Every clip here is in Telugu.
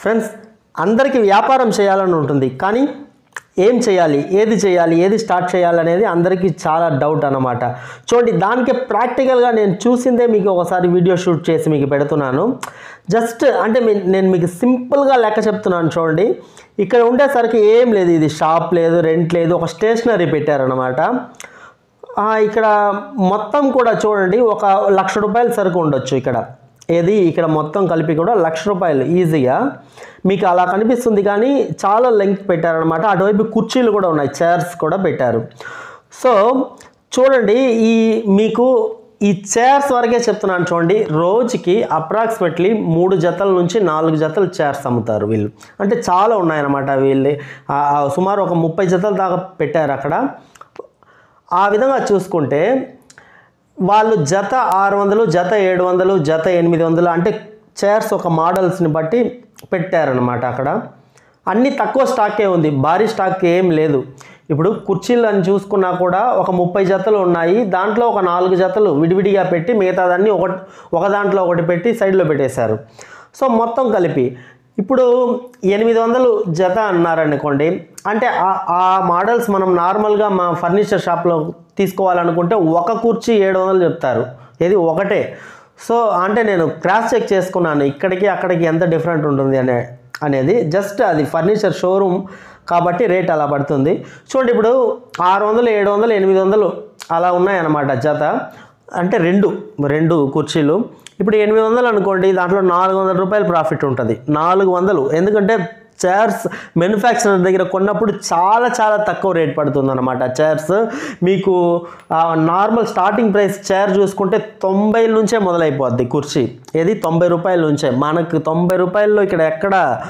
ఫ్రెండ్స్ అందరికీ వ్యాపారం చేయాలని ఉంటుంది కానీ ఏం చేయాలి ఏది చేయాలి ఏది స్టార్ట్ చేయాలనేది అందరికీ చాలా డౌట్ అన్నమాట చూడండి దానికి ప్రాక్టికల్గా నేను చూసిందే మీకు ఒకసారి వీడియో షూట్ చేసి మీకు పెడుతున్నాను జస్ట్ అంటే మీ- నేను మీకు సింపుల్గా లెక్క చెప్తున్నాను చూడండి ఇక్కడ ఉండేసరికి ఏం లేదు ఇది షాప్ లేదు రెంట్ లేదు ఒక స్టేషనరీ పెట్టారనమాట ఆ, ఇక్కడ మొత్తం కూడా చూడండి ఒక లక్ష రూపాయల సరుకు ఉండొచ్చు ఇక్కడ ఏది ఇక్కడ మొత్తం కలిపి కూడా లక్ష రూపాయలు ఈజీగా మీకు అలా కనిపిస్తుంది కానీ చాలా లెంగ్త్ పెట్టారనమాట అటువైపు కుర్చీలు కూడా ఉన్నాయి చైర్స్ కూడా పెట్టారు సో చూడండి ఈ మీకు ఈ చైర్స్ వరకే చెప్తున్నాను చూడండి రోజుకి అప్రాక్సిమేట్లీ మూడు జతల నుంచి నాలుగు జతలు చైర్స్ అమ్ముతారు వీళ్ళు అంటే చాలా ఉన్నాయన్నమాట వీళ్ళు ఆ, ఆ, సుమారు ఒక ముప్పై జతల దాకా పెట్టారు అక్కడ ఆ విధంగా చూసుకుంటే వాళ్ళు జత ఆరు వందలు జత ఏడు వందలు జత ఎనిమిది వందలు అంటే చైర్స్ ఒక మోడల్స్ని బట్టి పెట్టారనమాట అక్కడ అన్నీ తక్కువ స్టాకే ఉంది భారీ స్టాక్ ఏం లేదు ఇప్పుడు కుర్చీలు అని చూసుకున్నా కూడా ఒక ముప్పై జతలు ఉన్నాయి దాంట్లో ఒక నాలుగు జతలు విడివిడిగా పెట్టి మిగతాదన్నీ ఒక ఒక దాంట్లో ఒకటి పెట్టి సైడ్లో పెట్టేశారు సో మొత్తం కలిపి ఇప్పుడు ఎనిమిది వందలు జత అన్నారనుకోండి అంటే ఆ- ఆ మోడల్స్ మనం నార్మల్గా మా ఫర్నిచర్ షాప్లో తీసుకోవాలనుకుంటే ఒక కుర్చీ ఏడు వందలు చెప్తారు ఇది ఒకటే సో అంటే నేను క్రాస్ చెక్ చేసుకున్నాను ఇక్కడికి అక్కడికి ఎంత డిఫరెంట్ ఉంటుంది అనే అనేది జస్ట్ అది ఫర్నిచర్ షోరూమ్ కాబట్టి రేట్ అలా పడుతుంది చూడండి ఇప్పుడు ఆరు వందలు ఏడు వందలు ఎనిమిది వందలు అలా ఉన్నాయన్నమాట జత అంటే రెండు రెండు కుర్చీలు ఇప్పుడు ఎనిమిది వందలు అనుకోండి దాంట్లో నాలుగు వందల రూపాయలు ప్రాఫిట్ ఉంటుంది నాలుగు వందలు ఎందుకంటే చైర్స్ మ్యానుఫ్యాక్చరర్ దగ్గర కొన్నప్పుడు చాలా చాలా తక్కువ రేట్ పడుతుంది అనమాట చైర్స్ మీకు నార్మల్ స్టార్టింగ్ ప్రైస్ చైర్ చూసుకుంటే తొంభై నుంచే మొదలైపోద్ది కుర్చీ ఏది తొంభై రూపాయల నుంచే మనకు తొంభై రూపాయల్లో ఇక్కడ ఎక్కడ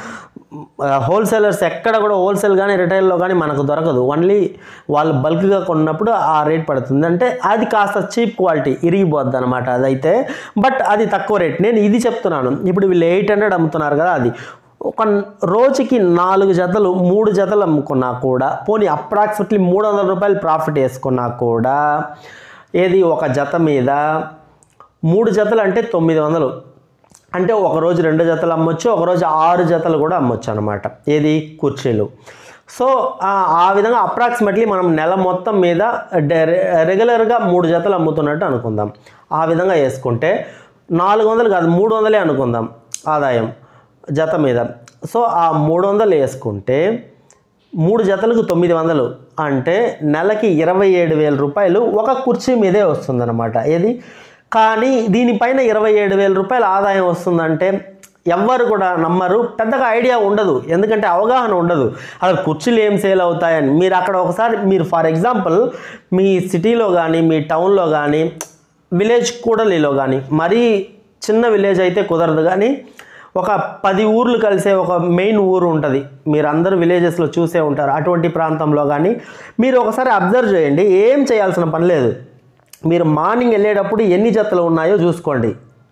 హోల్సేలర్స్ ఎక్కడ కూడా హోల్సేల్ కానీ రిటైల్లో కానీ మనకు దొరకదు ఓన్లీ వాళ్ళు బల్క్గా కొన్నప్పుడు ఆ రేట్ పడుతుంది అంటే అది కాస్త చీప్ క్వాలిటీ ఇరిగిపోద్ది అనమాట అదైతే బట్ అది తక్కువ రేట్ నేను ఇది చెప్తున్నాను ఇప్పుడు వీళ్ళు ఎయిట్ హండ్రెడ్ అమ్ముతున్నారు కదా అది ఒక రోజుకి నాలుగు జతలు మూడు జతలు అమ్ముకున్నా కూడా పోనీ అప్రాక్సిమేట్లీ మూడు వందల రూపాయలు ప్రాఫిట్ వేసుకున్నా కూడా ఏది ఒక జత మీద మూడు జతలు అంటే తొమ్మిది వందలు అంటే ఒక రోజు రెండు జతలు అమ్మొచ్చు ఒక రోజు ఆరు జతలు కూడా అమ్మొచ్చు అనమాట ఏది కుర్చీలు సో ఆ ఆ విధంగా అప్రాక్సిమేట్లీ మనం నెల మొత్తం మీద డె- రెగ్యులర్గా మూడు జతలు అమ్ముతున్నట్టు అనుకుందాం ఆ విధంగా వేసుకుంటే నాలుగు వందలు కాదు మూడు వందలే అనుకుందాం ఆదాయం జత మీద సో ఆ మూడు వందలు వేసుకుంటే మూడు జతలకు తొమ్మిది వందలు అంటే నెలకి ఇరవై ఏడు వేల రూపాయలు ఒక కుర్చీ మీదే వస్తుందన్నమాట ఏది కానీ దీనిపైన ఇరవై ఏడు వేల రూపాయల ఆదాయం వస్తుందంటే ఎవ్వరు కూడా నమ్మరు పెద్దగా ఐడియా ఉండదు ఎందుకంటే అవగాహన ఉండదు అసలు కుర్చీలు ఏం సేల్ అవుతాయని మీరు అక్కడ ఒకసారి మీరు ఫర్ ఎగ్జాంపుల్ మీ సిటీలో కానీ మీ టౌన్లో కానీ విలేజ్ కూడలిలో కానీ మరీ చిన్న విలేజ్ అయితే కుదరదు కానీ ఒక పది ఊర్లు కలిసే ఒక మెయిన్ ఊరు ఉంటుంది మీరు అందరూ విలేజెస్లో చూసే ఉంటారు అటువంటి ప్రాంతంలో కానీ మీరు ఒకసారి అబ్జర్వ్ చేయండి ఏం చేయాల్సిన పని లేదు మీరు మార్నింగ్ వెళ్ళేటప్పుడు ఎన్ని జతలు ఉన్నాయో చూసుకోండి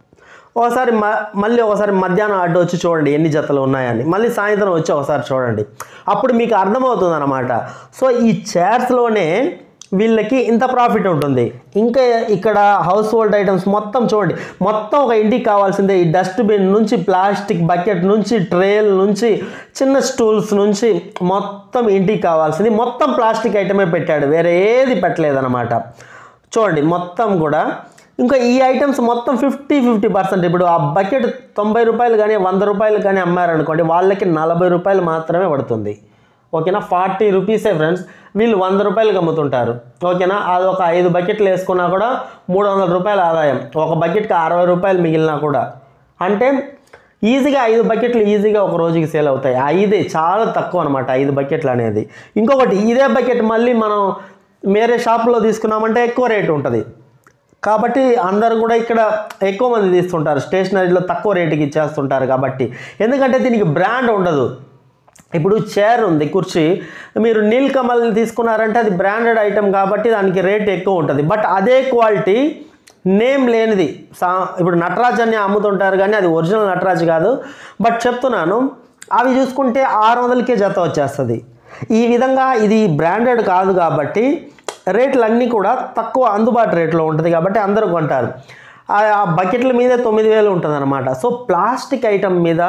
ఒకసారి మ మళ్ళీ ఒకసారి మధ్యాహ్నం అడ్డు వచ్చి చూడండి ఎన్ని జతలు ఉన్నాయని మళ్ళీ సాయంత్రం వచ్చి ఒకసారి చూడండి అప్పుడు మీకు అర్థమవుతుంది అనమాట సో ఈ చైర్స్లోనే వీళ్ళకి ఇంత ప్రాఫిట్ ఉంటుంది ఇంకా ఇక్కడ హౌస్ హోల్డ్ ఐటమ్స్ మొత్తం చూడండి మొత్తం ఒక ఇంటికి కావాల్సిందే ఈ డస్ట్బిన్ నుంచి ప్లాస్టిక్ బకెట్ నుంచి ట్రేల్ నుంచి చిన్న స్టూల్స్ నుంచి మొత్తం ఇంటికి కావాల్సింది మొత్తం ప్లాస్టిక్ ఐటమే పెట్టాడు వేరే ఏది పెట్టలేదన్నమాట చూడండి మొత్తం కూడా ఇంకా ఈ ఐటమ్స్ మొత్తం ఫిఫ్టీ ఫిఫ్టీ పర్సెంట్ ఇప్పుడు ఆ బకెట్ తొంభై రూపాయలు కానీ వంద రూపాయలు కానీ అమ్మారనుకోండి వాళ్ళకి నలభై రూపాయలు మాత్రమే పడుతుంది ఓకేనా ఫార్టీ రూపీసే ఫ్రెండ్స్ వీళ్ళు వంద రూపాయలకి అమ్ముతుంటారు ఓకేనా అది ఒక ఐదు బకెట్లు వేసుకున్నా కూడా మూడు వందల రూపాయల ఆదాయం ఒక బకెట్కి అరవై రూపాయలు మిగిలినా కూడా అంటే ఈజీగా ఐదు బకెట్లు ఈజీగా ఒక రోజుకి సేల్ అవుతాయి ఐదే చాలా తక్కువ అనమాట ఐదు బకెట్లు అనేది ఇంకొకటి ఇదే బకెట్ మళ్ళీ మనం వేరే షాప్లో తీసుకున్నామంటే ఎక్కువ రేటు ఉంటుంది కాబట్టి అందరు కూడా ఇక్కడ ఎక్కువ మంది తీస్తుంటారు స్టేషనరీలో తక్కువ రేటుకి ఇచ్చేస్తుంటారు కాబట్టి ఎందుకంటే దీనికి బ్రాండ్ ఉండదు ఇప్పుడు చైర్ ఉంది కుర్చీ మీరు నీల్ కమల్ తీసుకున్నారంటే అది బ్రాండెడ్ ఐటమ్ కాబట్టి దానికి రేట్ ఎక్కువ ఉంటుంది బట్ అదే క్వాలిటీ నేమ్ లేనిది సా ఇప్పుడు నటరాజ్ అని అమ్ముతుంటారు కానీ అది ఒరిజినల్ నటరాజ్ కాదు బట్ చెప్తున్నాను అవి చూసుకుంటే ఆరు వందలకే జత వచ్చేస్తుంది ఈ విధంగా ఇది బ్రాండెడ్ కాదు కాబట్టి రేట్లు అన్నీ కూడా తక్కువ అందుబాటు రేట్లో ఉంటుంది కాబట్టి అందరూ కొంటారు ఆ ఆ బకెట్ల మీదే తొమ్మిది వేలు ఉంటుంది అనమాట సో ప్లాస్టిక్ ఐటమ్ మీద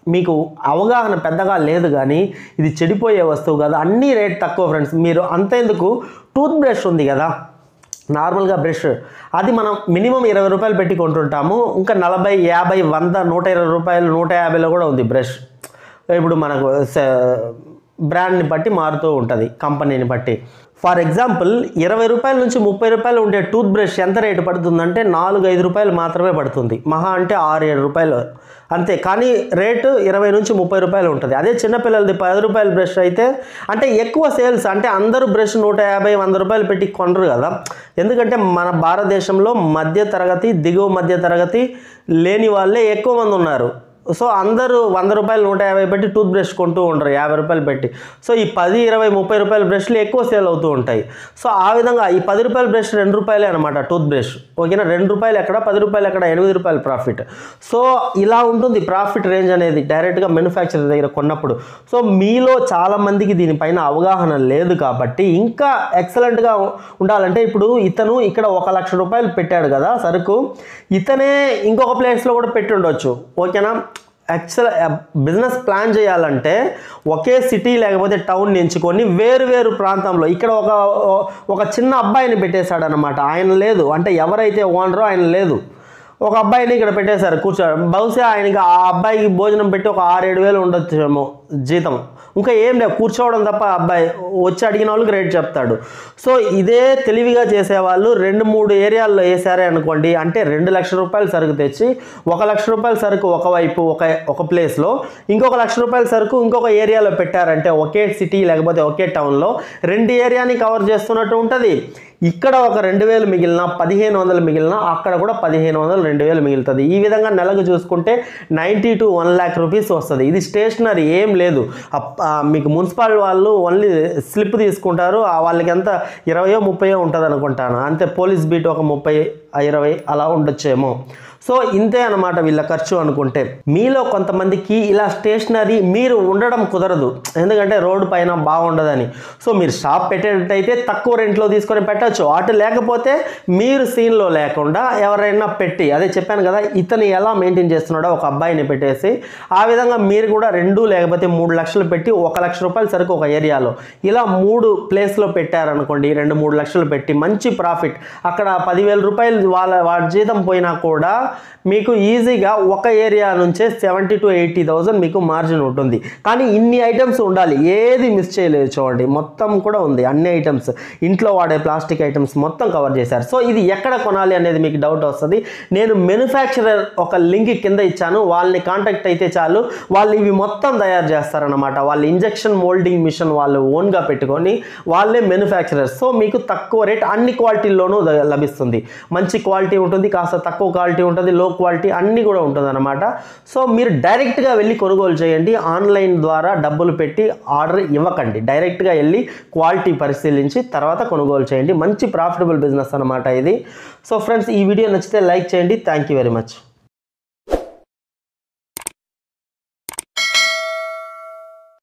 మీకు అవగాహన పెద్దగా లేదు కానీ ఇది చెడిపోయే వస్తువు కదా అన్నీ రేట్ తక్కువ ఫ్రెండ్స్ మీరు అంతేందుకు టూత్ బ్రష్ ఉంది కదా నార్మల్గా బ్రష్ అది మనం మినిమం ఇరవై రూపాయలు పెట్టి కొంటుంటాము ఇంకా నలభై యాభై వంద నూట ఇరవై రూపాయలు నూట యాభైలో కూడా ఉంది బ్రష్ ఇప్పుడు మనకు స- బ్రాండ్ని బట్టి మారుతూ ఉంటుంది కంపెనీని బట్టి ఫర్ ఎగ్జాంపుల్ ఇరవై రూపాయల నుంచి ముప్పై రూపాయలు ఉండే టూత్ బ్రష్ ఎంత రేటు పడుతుందంటే నాలుగు ఐదు రూపాయలు మాత్రమే పడుతుంది మహా అంటే ఆరు ఏడు రూపాయలు అంతే కానీ రేటు ఇరవై నుంచి ముప్పై రూపాయలు ఉంటుంది అదే చిన్నపిల్లలది పది రూపాయల బ్రష్ అయితే అంటే ఎక్కువ సేల్స్ అంటే అందరూ బ్రష్ నూట యాభై వంద రూపాయలు పెట్టి కొనరు కదా ఎందుకంటే మన భారతదేశంలో మధ్య తరగతి దిగువ మధ్య తరగతి లేని వాళ్ళే ఎక్కువ మంది ఉన్నారు సో అందరూ వంద రూపాయలు నూట యాభై పెట్టి టూత్ బ్రష్ కొంటూ ఉంటారు యాభై రూపాయలు పెట్టి సో ఈ పది ఇరవై ముప్పై రూపాయల బ్రష్లు ఎక్కువ సేల్ అవుతూ ఉంటాయి సో ఆ విధంగా ఈ పది రూపాయల బ్రష్ రెండు రూపాయలే అనమాట టూత్ బ్రష్ ఓకేనా రెండు రూపాయలు ఎక్కడ పది రూపాయలు ఎక్కడ ఎనిమిది రూపాయలు ప్రాఫిట్ సో ఇలా ఉంటుంది ప్రాఫిట్ రేంజ్ అనేది డైరెక్ట్గా మ్యానుఫ్యాక్చరర్ దగ్గర కొన్నప్పుడు సో మీలో చాలామందికి దీనిపైన అవగాహన లేదు కాబట్టి ఇంకా ఎక్సలెంట్గా ఉండాలంటే ఇప్పుడు ఇతను ఇక్కడ ఒక లక్ష రూపాయలు పెట్టాడు కదా సరుకు ఇతనే ఇంకొక ప్లేస్లో కూడా పెట్టి ఉండొచ్చు ఓకేనా యాక్చువల్ బిజినెస్ ప్లాన్ చేయాలంటే ఒకే సిటీ లేకపోతే టౌన్ ఎంచుకొని వేరు వేరు ప్రాంతంలో ఇక్కడ ఒక ఒక చిన్న అబ్బాయిని పెట్టేశాడు అనమాట ఆయన లేదు అంటే ఎవరైతే ఓనరో ఆయన లేదు ఒక అబ్బాయిని ఇక్కడ పెట్టేశారు కూర్చోడు బహుశా ఆయనకి ఆ అబ్బాయికి భోజనం పెట్టి ఒక ఆరు ఏడు వేలు ఉండొచ్చేమో జీతం ఇంకా ఏం లేదు కూర్చోవడం తప్ప ఆ అబ్బాయి వచ్చి అడిగిన వాళ్ళకి రేట్ చెప్తాడు సో ఇదే తెలివిగా చేసేవాళ్ళు రెండు మూడు ఏరియాల్లో వేసారే అనుకోండి అంటే రెండు లక్షల రూపాయల సరుకు తెచ్చి ఒక లక్ష రూపాయల సరుకు ఒకవైపు ఒక ఒక ప్లేస్లో ఇంకొక లక్ష రూపాయల సరుకు ఇంకొక ఏరియాలో పెట్టారంటే ఒకే సిటీ లేకపోతే ఒకే టౌన్లో రెండు ఏరియాని కవర్ చేస్తున్నట్టు ఉంటుంది ఇక్కడ ఒక రెండు వేలు మిగిలిన పదిహేను వందలు మిగిలిన అక్కడ కూడా పదిహేను వందలు రెండు వేలు మిగులుతుంది ఈ విధంగా నెలకు చూసుకుంటే ninety to one lakh rupees వస్తుంది ఇది స్టేషనరీ ఏం లేదు అప్- ఆ, మీకు మున్సిపల్ వాళ్ళు ఓన్లీ స్లిప్ తీసుకుంటారు ఆ వాళ్ళకి ఎంత ఇరవయో ముప్పయో ఉంటుంది అనుకుంటాను అంతే పోలీస్ బీట్ ఒక ముప్పై ఇరవై అలా ఉండొచ్చేమో సో ఇంతే అనమాట వీళ్ళ ఖర్చు అనుకుంటే మీలో కొంతమందికి ఇలా స్టేషనరీ మీరు ఉండడం కుదరదు ఎందుకంటే రోడ్డు పైన బాగుండదని సో మీరు షాప్ పెట్టేటట్టయితే తక్కువ రెంట్లో తీసుకొని పెట్టచ్చు అటు లేకపోతే మీరు సీన్లో లేకుండా ఎవరైనా పెట్టి అదే చెప్పాను కదా ఇతను ఎలా మెయింటైన్ చేస్తున్నాడో ఒక అబ్బాయిని పెట్టేసి ఆ విధంగా మీరు కూడా రెండు లేకపోతే మూడు లక్షలు పెట్టి ఒక లక్ష రూపాయలు సరుకు ఒక ఏరియాలో ఇలా మూడు ప్లేస్లో పెట్టారనుకోండి రెండు మూడు లక్షలు పెట్టి మంచి ప్రాఫిట్ అక్కడ పదివేల రూపాయలు వాళ్ళ వాడి జీతం పోయినా కూడా మీకు ఈజీగా ఒక ఏరియా నుంచే సెవెంటీ టు ఎయిటీ థౌజండ్ మీకు మార్జిన్ ఉంటుంది కానీ ఇన్ని ఐటమ్స్ ఉండాలి ఏది మిస్ చేయలేదు చూడండి మొత్తం కూడా ఉంది అన్ని ఐటమ్స్ ఇంట్లో వాడే ప్లాస్టిక్ ఐటమ్స్ మొత్తం కవర్ చేశారు సో ఇది ఎక్కడ కొనాలి అనేది మీకు డౌట్ వస్తుంది నేను మెనుఫ్యాక్చరర్ ఒక లింక్ కింద ఇచ్చాను వాళ్ళని కాంటాక్ట్ అయితే చాలు వాళ్ళు ఇవి మొత్తం తయారు చేస్తారనమాట వాళ్ళు ఇంజెక్షన్ మోల్డింగ్ మిషన్ వాళ్ళు ఓన్గా పెట్టుకొని వాళ్ళే మెనుఫ్యాక్చరర్ సో మీకు తక్కువ రేట్ అన్ని క్వాలిటీల్లోనూ ద- లభిస్తుంది మంచి క్వాలిటీ ఉంటుంది కాస్త తక్కువ క్వాలిటీ ఉంటుంది లో క్వాలిటీ అన్నీ కూడా ఉంటుంది అనమాట సో మీరు డైరెక్ట్గా వెళ్ళి కొనుగోలు చేయండి ఆన్లైన్ ద్వారా డబ్బులు పెట్టి ఆర్డర్ ఇవ్వకండి డైరెక్ట్గా వెళ్ళి క్వాలిటీ పరిశీలించి తర్వాత కొనుగోలు చేయండి మంచి ప్రాఫిటబుల్ బిజినెస్ అనమాట ఇది సో ఫ్రెండ్స్ ఈ వీడియో నచ్చితే లైక్ చేయండి థ్యాంక్ యూ వెరీ మచ్